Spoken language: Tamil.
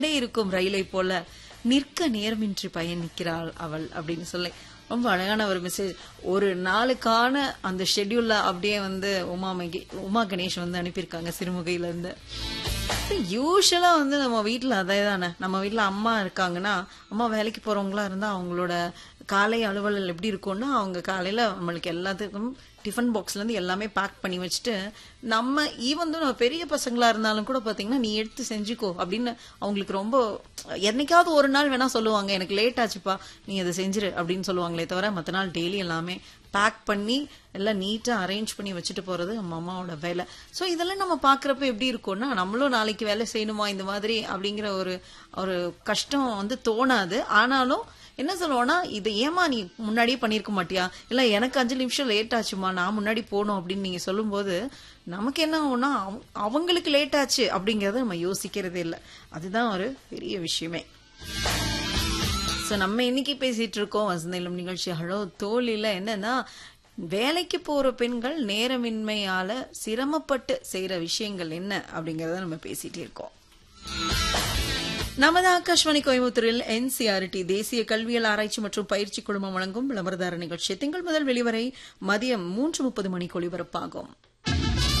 கொண்டே இருக்கும் ரயிலை போல நிற்க நேரமின்றி பயணிக்கிறாள் அவள் அப்படின்னு சொல்லி ரொம்ப அழகான ஒரு மெசேஜ் ஒரு நாளுக்கான அந்த ஷெட்யூல்ல அப்படியே வந்து உமா மகே உமா கணேஷ் வந்து அனுப்பியிருக்காங்க சிறுமுகையில இருந்து யூஸ்வலா வந்து நம்ம வீட்ல அதே தானே நம்ம வீட்ல அம்மா இருக்காங்கன்னா அம்மா வேலைக்கு போறவங்களா இருந்தா அவங்களோட காலை அலுவலல் எப்படி இருக்கும்னா அவங்க காலையில நம்மளுக்கு எல்லாத்துக்கும் டிஃபன் பாக்ஸ்ல இருந்து எல்லாமே பேக் பண்ணி வச்சுட்டு நம்ம ஈவன் நம்ம பெரிய பசங்களா இருந்தாலும் கூட பாத்தீங்கன்னா நீ எடுத்து செஞ்சுக்கோ அப்படின்னு அவங்களுக்கு ரொம்ப என்னைக்காவது ஒரு நாள் வேணா சொல்லுவாங்க எனக்கு லேட் ஆச்சுப்பா நீ அதை செஞ்சிரு அப்படின்னு சொல்லுவாங்களே தவிர மத்த நாள் டெய்லி எல்லாமே பேக் பண்ணி எல்லாம் நீட்டா அரேஞ்ச் பண்ணி வச்சுட்டு போறது நம்ம அம்மாவோட வேலை சோ இதெல்லாம் நம்ம பாக்குறப்ப எப்படி இருக்கும்னா நம்மளும் நாளைக்கு வேலை செய்யணுமா இந்த மாதிரி அப்படிங்கிற ஒரு ஒரு கஷ்டம் வந்து தோணாது ஆனாலும் என்ன சொல்லுவோம்னா இது ஏமா நீ முன்னாடியே பண்ணிருக்க மாட்டியா இல்ல எனக்கு அஞ்சு நிமிஷம் லேட் ஆச்சுமா நான் முன்னாடி போகணும் அப்படின்னு நீங்க சொல்லும்போது நமக்கு என்ன ஆகும்னா அவங்க- அவங்களுக்கு லேட் ஆச்சு அப்படிங்கறத நம்ம யோசிக்கிறதே இல்ல அதுதான் ஒரு பெரிய விஷயமே சோ நம்ம இன்னைக்கு பேசிட்டு இருக்கோம் வசந்தயிலும் நிகழ்ச்சி ஹலோ தோழில என்னன்னா வேலைக்கு போற பெண்கள் நேரமின்மையால சிரமப்பட்டு செய்யற விஷயங்கள் என்ன அப்படிங்கறத நம்ம பேசிட்டே இருக்கோம் நமது ஆகாஷ்வாணி கோயம்புத்தூரில் என்சிஆர்டி தேசிய கல்வியல் ஆராய்ச்சி மற்றும் பயிற்சி குழுமம் வழங்கும் விளம்பரதார நிகழ்ச்சி திங்கள் முதல் வெளிவரை மதியம் மூன்று முப்பது மணிக்கு ஒளிபரப்பாகும்